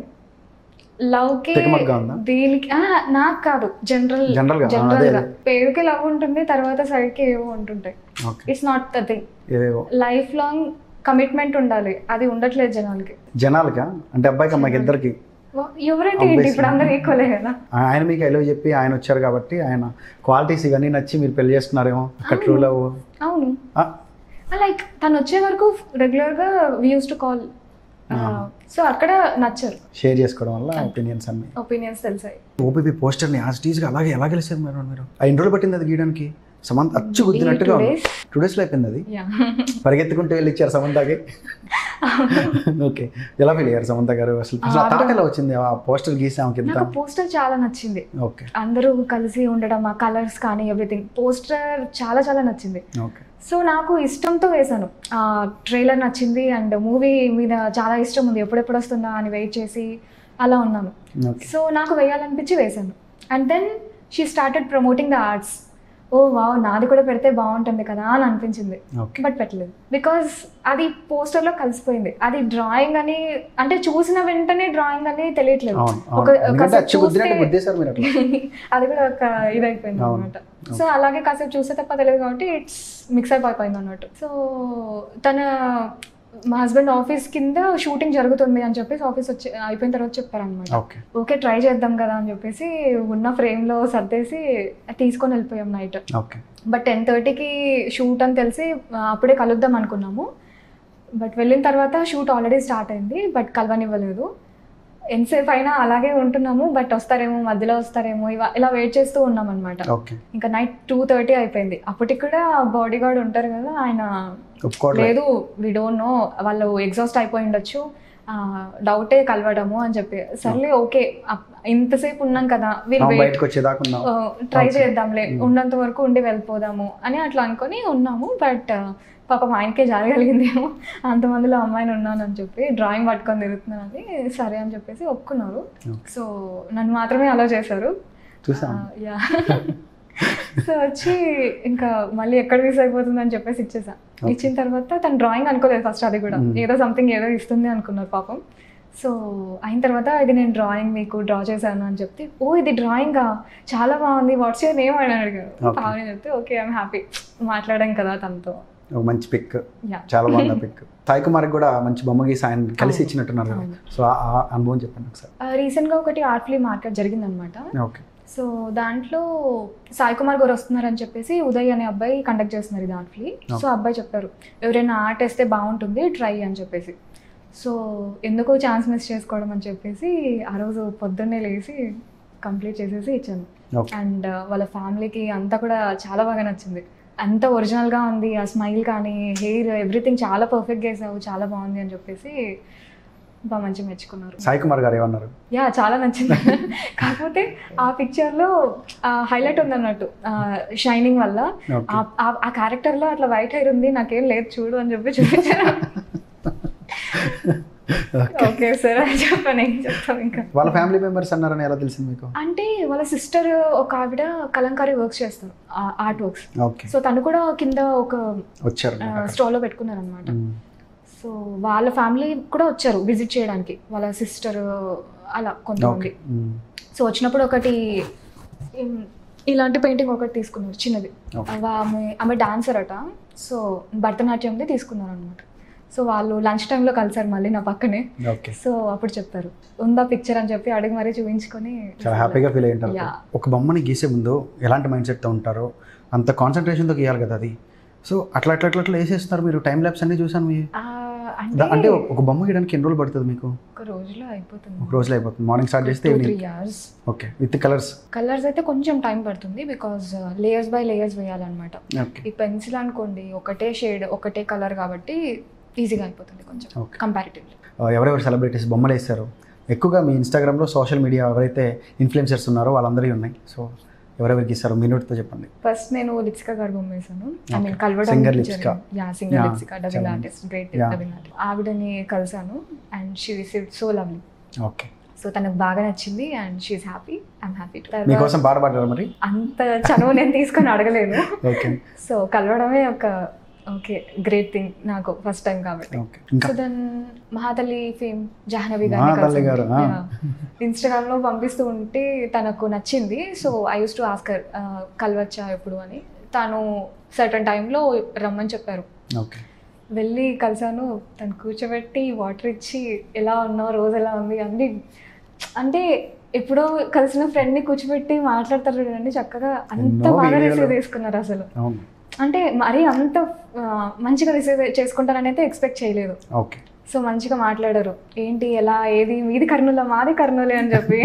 లవ్కి
తికమకగా ఉందా?
దీనికి ఆ, నాకు కాదు జనరల్
General గా, ఆ,
జనరల్
అదే,
గా
అదే.
పేరుకి లవ్ ఉంటుంది తర్వాత side కి ఏవో ఉంటుంటాయి
okay
it's not the thing
ఏవేవో
లైఫ్ లాంగ్ కమిట్మెంట్ ఉండాలి అది ఉండట్లేదు జనాలకి
జనాలుగా అంటే అబ్బాయికి అమ్మాయికి ఇద్దరికి
వా- ఎవరంటే ఏంటి ఇప్పుడు అందరు ఈక్వలే కదా
ఆయన మీకు ఐలో చెప్పి ఆయన వచ్చారు కాబట్టి ఆయన క్వాలిటీస్ ఇవన్నీ నచ్చి మీరు పెళ్లి చేసుకున్నారేమో అక్కడ ట్రూ లవ్
అవును లైక్ తను వచ్చే వరకు రెగ్యులర్గా we use to call so అక్కడ నచ్చరు
షేర్ చేసుకోవడం వల్ల ఒపీనియన్స్ అన్ని
ఒపీనియన్స్ తెలిసాయి
ఓపీపీ పోస్టర్ని యాజ్ టీజ్గా అలాగే ఎలా గెలిచారు మీరు మీరు ఆ ఎన్ని రోజులు పట్టింది అది గీయడానికి సమంత అచ్చు గుద్దినట్టుగా
two
ఉంది
days.
టూ డేస్లో అయిపోయింది అది
యా
పరిగెత్తుకుంటూ వెళ్ళి ఇచ్చారు సమంతకి ఓకే ఎలా ఫీల్ అయ్యారు సమంత గారు అసలు అసలు ఆ థాట్ ఎలా వచ్చింది ఆ పోస్టర్ గీసి ఆమెకి ఎంత
నాకు పోస్టర్ చాలా నచ్చింది
ఓకే
అందరూ కలిసి ఉండడం ఆ కలర్స్ కానీ ఎవ్రీథింగ్ పోస్టర్ చాలా చాలా నచ్చింది
ఓకే
సో నాకు ఇష్టంతో వేశాను ఆ ట్రైలర్ నచ్చింది అండ్ మూవీ మీద చాలా ఇష్టం ఉంది ఎప్పుడెప్పుడు వస్తుందా అని వెయిట్ చేసి అలా ఉన్నాను
ఓకే
సో నాకు వేయాలనిపించి వేశాను and then she started promoting the arts oh wow నాది కూడా పెడితే బాగుంటుంది కదా అని అనిపించింది
ఓకే
బట్ పెట్టలేదు బికాజ్ అది పోస్టర్లో కలిసిపోయింది అది డ్రాయింగ్ అని అంటే చూసిన వెంటనే డ్రాయింగ్ అని తెలియట్లేదు
అవును అవును
ఒక-
ఎందుకంటే
కాసేపు
అచ్చు గుద్దినట్టు
చూస్తే-
గుద్దేశారు మీరు అట్లా
అది కూడా ఒక ఇదైపోయింది
అవును.
అనమాట సో అలాగే కాసేపు చూస్తే తప్ప తెలియదు కాబట్టి ఇట్స్ మిక్స్ అయిపోయింది అన్నట్టు సో తన మా హస్బెండ్ ఆఫీస్ కింద షూటింగ్ జరుగుతుంది అని చెప్పేసి ఆఫీస్ వచ్చి అయిపోయిన తర్వాత చెప్పారనమాట
ఓకే
ఓకే ట్రై చేద్దాం కదా అని చెప్పేసి ఉన్న ఫ్రేమ్లో సర్దేసి తీసుకొని వెళ్ళిపోయాం నైట్
ఓకే
బట్ టెన్ థర్టీకి షూట్ అని తెలిసి ఆ, అప్పుడే కలుద్దాం అనుకున్నాము బట్ వెళ్ళిన తర్వాత షూట్ ఆల్రెడీ స్టార్ట్ అయింది బట్ కలవనివ్వలేదు ఎంతసేపు అయినా అలాగే ఉంటున్నాము బట్ వస్తారేమో మధ్యలో వస్తారేమో ఇవ ఇలా వెయిట్ చేస్తూ ఉన్నాం అనమాట
ఓకే
ఇంకా నైట్ టూ థర్టీ అయిపోయింది అప్పటికి కూడా బాడీ గార్డ్ ఉంటారు కదా ఆయన
ఒప్పుకోవట్లేదు
లేదు వి డోంట్ నో వాళ్ళు ఎగ్జాస్ట్ అయిపోయి ఉండొచ్చు డౌటే కలవడము అని చెప్పి సర్లే ఓకే ఇంతసేపు ఉన్నాం కదా వీళ్ళు
ఆమె
వెయిట్
బయటకు వచ్చేదాకా ఉన్నాం
ట్రై
Okay.
చేద్దాంలే
Mm.
ఉన్నంత వరకు ఉండి వెళ్ళిపోదాము అని అట్లా అనుకొని ఉన్నాము బట్ పాపం ఆయనకే జరగలిగిందేమో అంతమందిలో అమ్మాయిని ఉన్నానని చెప్పి డ్రాయింగ్ పట్టుకొని తిరుగుతున్నానని సరే అని చెప్పేసి ఒప్పుకున్నారు
Okay.
సో నన్ను మాత్రమే అలా చేశారు
చూసాం
యా సో వచ్చి ఇంకా మళ్ళీ ఎక్కడ మిస్ అయిపోతుంది అని చెప్పేసి ఇచ్చేసా
Okay.
ఇచ్చిన తర్వాత తను డ్రాయింగ్ అనుకోలేదు ఫస్ట్ అది కూడా
Mm.
ఏదో సంథింగ్ ఏదో ఇస్తుంది అనుకున్నారు పాపం సో అయిన తర్వాత ఇది నేను డ్రాయింగ్ మీకు డ్రా చేశాను అని చెప్తే ఓ ఇది డ్రాయింగా చాలా బాగుంది వాట్స్ యూర్ నేమ్ అని అడిగారు
Okay.
పావని చెప్తే ఓకే ఐఎమ్ హ్యాపీ మాట్లాడాం కదా తనతో
ఒక మంచి పిక్
యా
చాలా బాగుంది పిక్ సాయి కుమార్కి కూడా మంచి బొమ్మ గీసి ఆయన కలిసి
అవును.
ఇచ్చినట్టున్నారు కదా
అవును.
సో ఆ ఆ అనుభవం చెప్పండి ఒకసారి
రీసెంట్గా ఒకటి ఆర్ట్ ఫిల్మ్ మార్కెట్ జరిగిందనమాట
ఓకే
సో దాంట్లో సాయి కుమార్ గారు వస్తున్నారని చెప్పేసి ఉదయ్ అనే అబ్బాయి కండక్ట్ చేస్తున్నారు ఈ దాంట్లో సో అబ్బాయి చెప్పారు ఎవరైనా ఆర్ట్ వేస్తే బాగుంటుంది ట్రై అని చెప్పేసి సో ఎందుకు ఛాన్స్ మిస్ చేసుకోవడం అని చెప్పేసి ఆ రోజు పొద్దున్నే లేచి కంప్లీట్ చేసేసి ఇచ్చాను
ఓకే
అండ్ వాళ్ళ ఫ్యామిలీకి అంతా కూడా చాలా బాగా నచ్చింది అంత ఒరిజినల్గా ఉంది ఆ స్మైల్ కానీ హెయిర్ ఎవ్రీథింగ్ చాలా పర్ఫెక్ట్గా వేసావు చాలా బాగుంది అని చెప్పేసి బాగా మంచిగా మెచ్చుకున్నారు
సాయి కుమార్ గారు ఏమన్నారు
యా చాలా నచ్చింది కాకపోతే ఆ పిక్చర్లో హైలైట్ ఉంది అన్నట్టు షైనింగ్ వల్ల
ఓకే
ఆ- ఆ- ఆ క్యారెక్టర్లో అట్లా వైట్ హెయిర్ ఉంది నాకేం లేదు చూడు అని చెప్పి చూపించారు ఓకే సార్ అని చెప్పాను ఏం చెప్తాం ఇంకా
వాళ్ళ ఫ్యామిలీ మెంబర్స్ అన్నారని ఎలా తెలిసింది మీకు
అంటే వాళ్ళ సిస్టర్ ఒక ఆవిడ కలంకారీ వర్క్స్ చేస్తారు ఆర్ట్ వర్క్స్
ఓకే
సో తను కూడా కింద ఒక
వచ్చారు
స్టాల్లో పెట్టుకున్నారు అనమాట సో వాళ్ళ ఫ్యామిలీ కూడా వచ్చారు విజిట్ చేయడానికి వాళ్ళ సిస్టర్ అలా
ఓకే
కొంతమంది సో వచ్చినప్పుడు ఒకటి ఉమ్, ఇలాంటి పెయింటింగ్ ఒకటి తీసుకున్నారు చిన్నది
Okay.
అవ ఆమె ఆమె డాన్సర్ అట సో భరతనాట్యంది తీసుకున్నారు అనమాట సో వాళ్ళు లంచ్ టైంలో కలిసారు మళ్ళీ నా పక్కనే
ఓకే
సో అప్పుడు చెప్పారు ఉందా పిక్చర్ అని చెప్పి అడిగి మరీ చూపించుకొని
చాలా హ్యాపీగా ఫీల్ అయ్యి ఉంటారు
Yeah.
ఒక బొమ్మని గీసే ముందు ఎలాంటి మైండ్ సెట్తో ఉంటారో అంత కాన్సన్ట్రేషన్తో గీయాలి కదా అది సో అట్లా అట్లా అట్లా అట్లా వేసేస్తున్నారు మీరు టైం ల్యాబ్స్ అన్ని చూసాను మీ
ఆ,
దా- అంటే
అంటే
ఒక బొమ్మ గీయడానికి ఎన్ని రోజులు పడుతుంది మీకు
ఒక రోజులో అయిపోతుంది
ఒక రోజులో అయిపోతుంది మార్నింగ్ స్టార్ట్ చేస్తే
two three
evening
years
okay with colours
colours అయితే కొంచెం టైం పడుతుంది బికాజ్ లేయర్స్ బై లేయర్స్ వేయాలన్నమాట
ఓకే
ఈ పెన్సిల్ అనుకోండి ఒకటే షేడ్ ఒకటే కలర్ కాబట్టి ఈజీగా అయిపోతుంది కొంచెం
Okay.
కంపారిటివ్లీ
ఎవరెవరు సెలబ్రిటీస్ బొమ్మలు వేస్తారు ఎక్కువగా మీ ఇన్స్టాగ్రామ్లో సోషల్ మీడియా ఎవరైతే ఇన్ఫ్లుయెన్సర్స్ ఉన్నారో వాళ్ళందరూ ఉన్నాయి సో ఎవరెవరికి ఇస్తారో మీ నోటితో చెప్పండి
ఫస్ట్ నేను లిప్సికా గారు బొమ్మ వేసాను ఐ
Okay.
మీన్ కలవడం
Singer Lipsika.
Yeah singer
Yeah,
Lipsika double
చాలా-
artist great
Yeah.
Double artist ఆవిడని కలిసాను and she received so lovely
okay
so తనకు బాగా నచ్చింది and she happy I'm happy
మీకోసం పాట పాడారు మరి
అంత చనువు నేను తీసుకొని అడగలేను
ఓకే
సో కలవడమే ఒక ఓకే గ్రేట్ థింగ్ నాకు ఫస్ట్ టైం కాబట్టి
ఓకే ఇంకా
so then Mahathalli fame Jahnavi
Mahathalli garu, ఆ.
ఇన్స్టాగ్రామ్ లో పంపిస్తూ ఉంటే తనకు నచ్చింది so I use to ask her కలవచ్చా ఎప్పుడు అని తను సర్టన్ టైంలో రమ్మని చెప్పారు
ఓకే
వెళ్ళి కలిసాను తను కూర్చోబెట్టి వాటర్ ఇచ్చి ఎలా ఉన్నావు రోజు ఎలా ఉంది అన్ని అంటే ఎప్పుడో కలిసిన ఫ్రెండ్ని కూర్చోబెట్టి మాట్లాడతారు చూడండి చక్కగా అంత
ఎన్నో
బాగా
వీడియోలు.
రిసీవ్ చేసుకున్నారు అసలు
అవును
అంటే మరీ అంత ఆ, మంచిగా రిసీవ్ చేసుకుంటారని అయితే ఎక్స్పెక్ట్ చేయలేదు
ఓకే
సో మంచిగా మాట్లాడారు ఏంటి ఎలా ఏది మీది కర్నూలా మాది కర్నూలే అని చెప్పి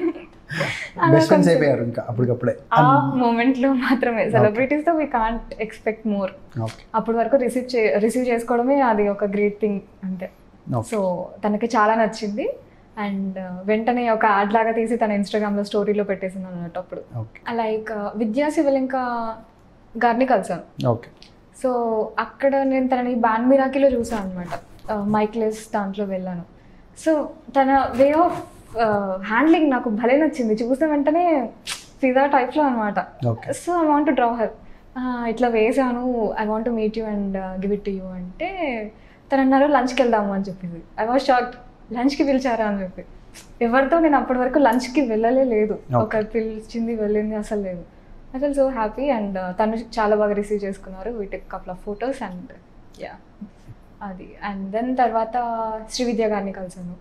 అలా
బెస్ట్ ఫ్రెండ్స్
కొంచెం-
అయిపోయారు ఇంకా అప్పటికప్పుడే
ఆ మూమెంట్ లో మాత్రమే సెలబ్రిటీస్ తో we can't expect more
okay
అప్పటి వరకు రిసీవ్ చే రిసీవ్ చేసుకోవడమే అది ఒక గ్రేట్ థింగ్ అంతే
ఓకే
సో తనకి చాలా నచ్చింది అండ్ వెంటనే ఒక యాడ్ లాగా తీసి తన ఇన్స్టాగ్రామ్ లో స్టోరీలో పెట్టేసింది అన్నట్టు అప్పుడు
ఓకే
లైక్ విద్యా శివలింక గారిని కలిసాను
ఓకే
సో అక్కడ నేను తనని బ్యాండ్ మిరాకిలో చూసాను అనమాట మైక్లెస్ దాంట్లో వెళ్ళాను సో తన వే ఆఫ్ హ్యాండ్లింగ్ నాకు భలే నచ్చింది చూసిన వెంటనే ఫిదా టైప్లో అనమాట
okay
so I want draw her ఇట్లా వేసాను I want meet you and give it you అంటే తను అన్నారు లంచ్కి వెళ్దాము అని చెప్పింది ఐ వాజ్ షాక్డ్ లంచ్కి పిలిచారా అని చెప్పి ఎవరితో నేను అప్పటి వరకు లంచ్కి వెళ్ళలే లేదు
Okay.
ఒకరు పిలిచింది వెళ్ళింది అసలు లేదు I fell so happy and తను చాలా బాగా రిసీవ్ చేసుకున్నారు వీటి couple of photos and yeah అది అండ్ దెన్ తర్వాత శ్రీ విద్య గారిని కలిసాను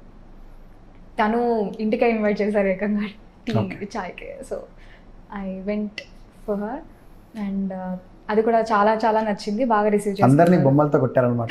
తను ఇంటికే ఇన్వైట్ చేశారు ఏకంగా టీ
Okay.
చాయ్కే so I went for her and అది కూడా చాలా చాలా నచ్చింది బాగా రిసీవ్
అందరినీ
చేసుకున్నారు
బొమ్మలతో కొట్టారనమాట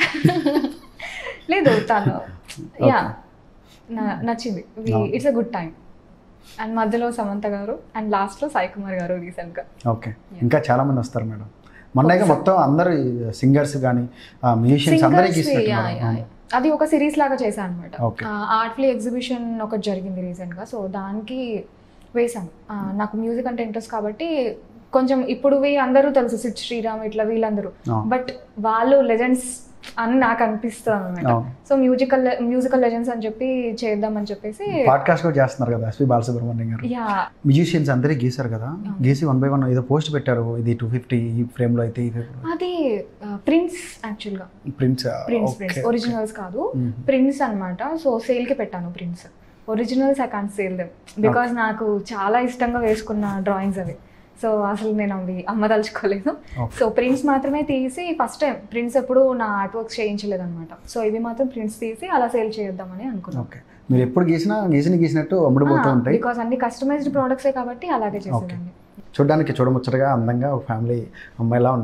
లేదు తను యా
Okay.
నచ్చింది
No.
It's a good time and మధ్యలో సమంత గారు అండ్ లాస్ట్లో సాయి కుమార్ గారు రీసెంట్గా
ఓకే ఇంకా చాలా మంది వస్తారు మేడం మొన్నగా మొత్తం అందరు సింగర్స్ కానీ మ్యూజిషియన్స్ అందరూ గీసినట్టున్నారు
అది ఒక సిరీస్ లాగా చేశాను అనమాట
Okay.
ఆర్ట్లీ ఎగ్జిబిషన్ ఒకటి జరిగింది రీసెంట్గా సో దానికి వేశాను ఆ, నాకు మ్యూజిక్ అంటే ఇంట్రెస్ట్ కాబట్టి కొంచెం ఇప్పుడు వీ అందరూ తెలుసు సిద్ శ్రీరామ్ ఇట్లా వీళ్ళందరూ
అవును.
బట్ వాళ్ళు లెజెండ్స్ అని నాకు అనిపిస్తుంది అనమాట
అవును.
సో మ్యూజికల్ మ్యూజికల్ లెజెండ్స్ అని చెప్పి చేద్దామని చెప్పేసి
పాడ్కాస్ట్ కూడా చేస్తున్నారు కదా ఎస్పి బాలసుబ్రహ్మణ్యం గారు
యా
మ్యూజిషియన్స్ అందరూ గీసారు కదా
అవును.
గీసి వన్ బై వన్ ఏదో పోస్ట్ పెట్టారు ఇది టూ ఫిఫ్టీ ఈ ఫ్రేమ్లో అయితే ఈ
అది ప్రిన్స్ యాక్చువల్గా
ప్రింట్స్
ప్రిన్స్ ప్రిన్స్ ఒరిజినల్స్ కాదు ప్రింట్స్ అన్నమాట సో సేల్కి పెట్టాను prints originals I can't sale them because నాకు చాలా ఇష్టంగా వేసుకున్న డ్రాయింగ్స్ అవి సో అసలు నేను అవి అమ్మదలుచుకోలేదు
Okay.
సో ప్రింట్స్ మాత్రమే తీసి ఫస్ట్ టైం ప్రింట్స్ ఎప్పుడు నా ఆర్ట్ వర్క్స్ చేయించలేదు అనమాట సో ఇవి మాత్రం ప్రింట్స్ తీసి అలా సేల్ చేద్దామని అనుకున్నాను
ఓకే మీరు ఎప్పుడు గీసినా గీసిన గీసినట్టు అమ్ముడుపోతూ ఉంటాయి
బికాస్ అన్ని కస్టమైజ్డ్ ప్రోడక్ట్సే కాబట్టి అలాగే చేసేదాన్ని
చూడడానికి చూడముచ్చటగా అందంగా ఒక ఫ్యామిలీ అమ్మాయిలా ఉన్నారు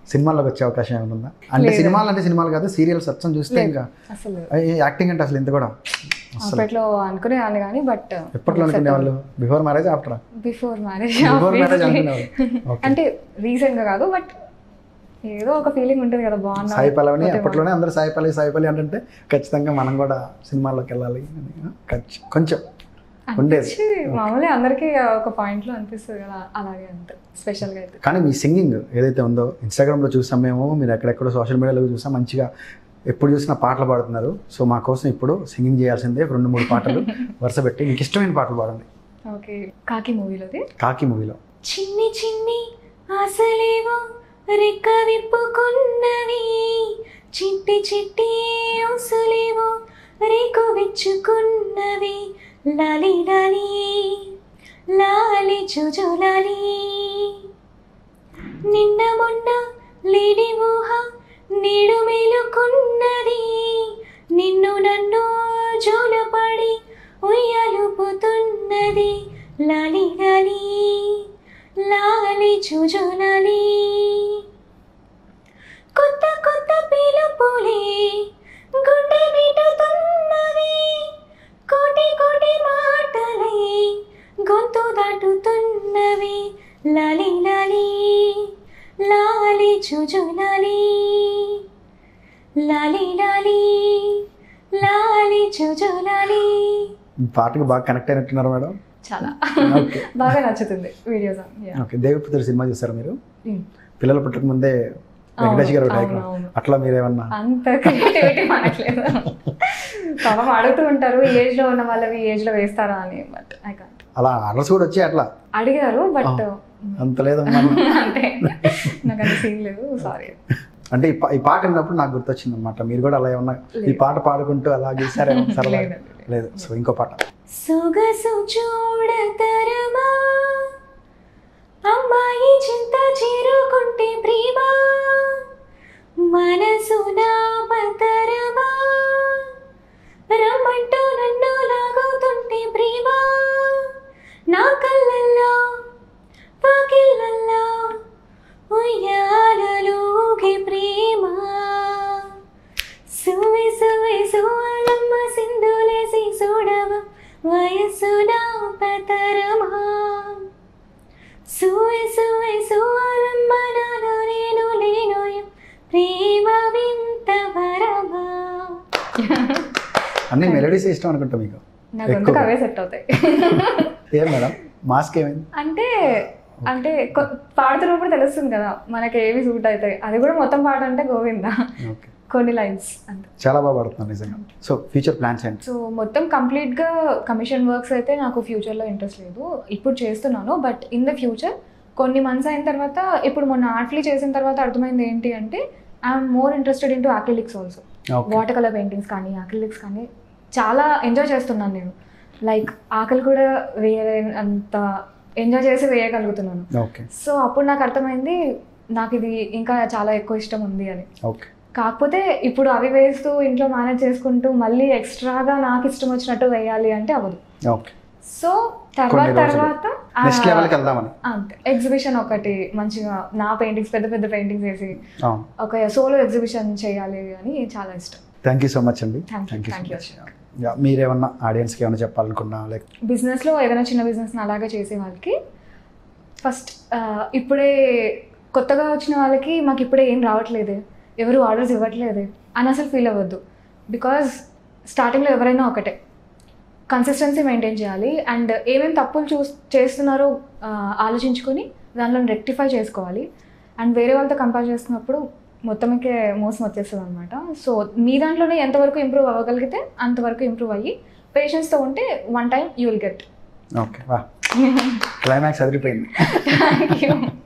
సినిమాల్లోకి వచ్చే అవకాశం ఏమైనా ఉందా అంటే
లేదు.
సినిమాలు అంటే సినిమాలు కాదు సీరియల్స్ వచ్చాం చూస్తే
లేదు.
ఇంకా
అసలు
యాక్టింగ్ అంటే అసలు ఇంత కూడా అసలు
అప్పట్లో అనుకునేదాన్ని కానీ బట్
ఎప్పట్లో అనుకునే వాళ్ళు before marriage after
before marriage
before marriage అనుకునేవాళ్ళు ఓకే
అంటే రీసెంట్ గా కాదు బట్ ఏదో ఒక ఫీలింగ్ ఉంటుంది కదా బాగున్నా
సాయి పల్లవిని అప్పట్లోనే అందరూ సాయి పల్లవి సాయి పల్లవి అంటే ఖచ్చితంగా మనం కూడా సినిమాల్లోకి వెళ్ళాలి అని ఖచ్చి- కొంచెం ఉండేది
మామూలుగా అందరికీ ఒక పాయింట్ లో అనిపిస్తుంది కదా అలాగే అంత స్పెషల్ గా అయితే
కానీ మీ సింగింగ్ ఏదైతే ఉందో ఇన్స్టాగ్రామ్లో చూసాం మేము మీరు ఎక్కడెక్కడో సోషల్ మీడియాలో చూసాం మంచిగా ఎప్పుడు చూసినా పాటలు పాడుతున్నారు సో మా కోసం ఇప్పుడు సింగింగ్ చేయాల్సిందే ఒక రెండు మూడు పాటలు వరుస పెట్టి మీకు ఇష్టమైన పాటలు పాడండి
ఓకే కాకి మూవీలోది
కాకి మూవీలో
చిన్ని చిన్ని ఆశలేవో రెక్క విప్పుకున్నవి చిట్టి చిట్టి ఊసులేవో రేకు విచ్చుకున్నవి లాలి లాలి లాలి జుజులాలి నిన్న మొన్న లేడి ఊహ నేడు మేలుకున్నది నిన్ను నన్ను జోలపడి ఉయ్యాలుపుతున్నది లాలి లాలి లాలి జుజులాలి కొత్త కొత్త పిలుపులే గుండె మీటుతున్నవి కోటి కోటి మాటలే గొంతు దాటుతున్నవి లాలి లాలి లాలి జుజులాలి లాలి లాలి లాలి జుజులాలి
ఈ పాటకు బాగా కనెక్ట్ అయినట్టున్నారు మేడం
చాలా
ఓకే
బాగా నచ్చుతుంది వీడియోస్
ఓకే దేవిపుత్రుడు సినిమా చూసారా మీరు పిల్లలు పుట్టక ముందే వెంకటేష్ గారు
అవును,
డైరెక్టర్
అవును.
అట్లా మీరేమన్నా
అంత క్రియేటివిటీ మనట్లేదు పాపం అడుగుతూ ఉంటారు ఈ ఏజ్ లో ఉన్న వాళ్ళవి ఈ ఏజ్ లో వేస్తారా అని బట్ ఐ కాంట్
అలా ఆర్డర్స్ కూడా వచ్చి అట్లా
అడిగారు బట్
అంత లేదమ్మా
అంటే నాకు అంత సీన్ లేదు సారీ
అంటే ఈ పా- ఈ పాట విన్నప్పుడు నాకు గుర్తొచ్చింది అనమాట మీరు కూడా అలా ఏమన్నా ఈ పాట పాడుకుంటూ అలా గీసారేమో సరదా
లేదండి, లేదు.
లేదు సో ఇంకో పాట
సొగసు చూడతరమా అమ్మాయి చింత చేరుకుంటే ప్రేమ మనసు నాపతరమా రమ్మంటూ నన్ను లాగుతుంటే ప్రేమ నా కళ్ళల్లో పాకిళ్ళల్లో ఉయ్యాలలోకి ప్రేమ సువి సువి సువలమ్మ సింధులేసి చూడవ వయసు నా పతరమా సువి సువి సువలమ్మ నాలో నేను లేను ప్రేమ వింత వరమా
అన్ని మెలడీస్ ఇష్టం అనుకుంటా మీకు
నాకు ఎందుకు అవే సెట్ అవుతాయి
ఏం మేడం మాస్క్ ఏమైంది
అంటే అంటే కొ- పాడుతున్నప్పుడు తెలుస్తుంది కదా మనకి ఏవి సూట్ అవుతాయి అది కూడా మొత్తం పాట అంటే గోవిందా
ఓకే
కొన్ని లైన్స్ అంతే
చాలా బాగా పాడుతున్నాను నిజంగా సో ఫ్యూచర్ ప్లాన్స్ ఏంటి
సో మొత్తం కంప్లీట్గా కమిషన్ వర్క్స్ అయితే నాకు ఫ్యూచర్లో ఇంట్రెస్ట్ లేదు ఇప్పుడు చేస్తున్నాను బట్ ఇన్ ద ఫ్యూచర్ కొన్ని మంత్స్ అయిన తర్వాత ఇప్పుడు మొన్న ఆర్ట్లీ చేసిన తర్వాత అర్థమైంది ఏంటి అంటే I'm more interested in to acrylics also
okay
water colour paintings కానీ ఆక్రిలిక్స్ కానీ చాలా ఎంజాయ్ చేస్తున్నాను నేను లైక్ ఆకలి కూడా వేయలే అంత ఎంజాయ్ చేసి వేయగలుగుతున్నాను
ఓకే
సో అప్పుడు నాకు అర్థమైంది నాకు ఇది ఇంకా చాలా ఎక్కువ ఇష్టం ఉంది అని
ఓకే
కాకపోతే ఇప్పుడు అవి వేస్తూ ఇంట్లో మేనేజ్ చేసుకుంటూ మళ్ళీ ఎక్స్ట్రాగా నాకు ఇష్టం వచ్చినట్టు వేయాలి అంటే అవ్వదు
ఓకే
సో తర్వాత
కొన్ని రోజులు.
తర్వాత ఆ,
నెక్స్ట్ లెవెల్కి వెళ్దామని
అంతే ఎగ్జిబిషన్ ఒకటి మంచిగా నా పెయింటింగ్స్ పెద్ద పెద్ద పెయింటింగ్స్ వేసి
అవును
ఒక సోలో ఎగ్జిబిషన్ చేయాలి అని చాలా ఇష్టం
థ్యాంక్ యూ సో మచ్ అండి
Thank you.
Thank you so
Thank you,
much yeah, మీరేమన్నా ఆడియన్స్కి ఏమైనా చెప్పాలనుకున్నా లైక్
బిజినెస్లో ఏదైనా చిన్న బిజినెస్ని అలాగే చేసే వాళ్ళకి ఫస్ట్ ఇప్పుడే కొత్తగా వచ్చిన వాళ్ళకి మాకు ఇప్పుడే ఏం రావట్లేదే ఎవరు ఆర్డర్స్ ఇవ్వట్లేదే అని అసలు ఫీల్ అవ్వద్దు బికాజ్ స్టార్టింగ్లో ఎవరైనా ఒకటే కన్సిస్టెన్సీ మెయింటైన్ చేయాలి అండ్ ఏమేమి తప్పులు చూ చేస్తున్నారో ఆ, ఆలోచించుకొని దానిలో రెక్టిఫై చేసుకోవాలి అండ్ వేరే వాళ్ళతో కంపేర్ చేస్తున్నప్పుడు మొత్తంకే మోసం వచ్చేస్తుంది అనమాట సో మీ దాంట్లోనే ఎంతవరకు ఇంప్రూవ్ అవ్వగలిగితే అంతవరకు ఇంప్రూవ్ అయ్యి పేషెన్స్తో ఉంటే one time you will get
okay వా క్లైమాక్స్ అదిరిపోయింది
థ్యాంక్ యూ